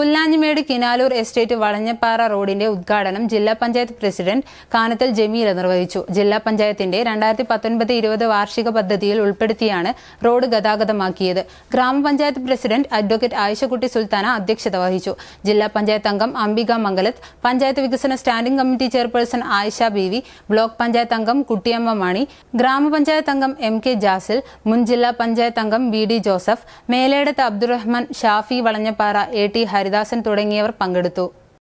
പുല്ലാഞ്ഞിമേട് Kinalur estate വളഞ്ഞപ്പാറ റോഡിന്റെ ഉദ്ഘാടനം ജില്ലാ പഞ്ചായത്ത് പ്രസിഡന്റ് കാനത്തൽ ജമീല നിർവഹിച്ചു ജില്ലാ പഞ്ചായത്തിന്റെ രണ്ടായിരത്തി പത്തൊൻപത് ഇരുപത് വാർഷിക പദ്ധതിയിൽ ഉൾപ്പെടുത്തിയാണ് റോഡ് ഗതാഗതമാക്കിയത് ഗ്രാമപഞ്ചായത്ത് പ്രസിഡന്റ് അഡ്വക്കേറ്റ് ആയിഷക്കുട്ടി സുൽത്താന അധ്യക്ഷത വഹിച്ചു ജില്ലാ പഞ്ചായത്ത് അംഗം അംബിക മംഗലത്ത് പഞ്ചായത്ത് വികസന standing committee chairperson Ayisha Beevi block panchayat അംഗം കുട്ടിയമ്മ മണി ഗ്രാമപഞ്ചായത്ത് അംഗം എം കെ ജാസിൽ മുൻ ജില്ലാ പഞ്ചായത്ത് അംഗം V D Joseph Meledath Abdurahman Shafi Valanjappara A T Haridasan തുടങ്ങിയവർ പങ്കെടുത്തു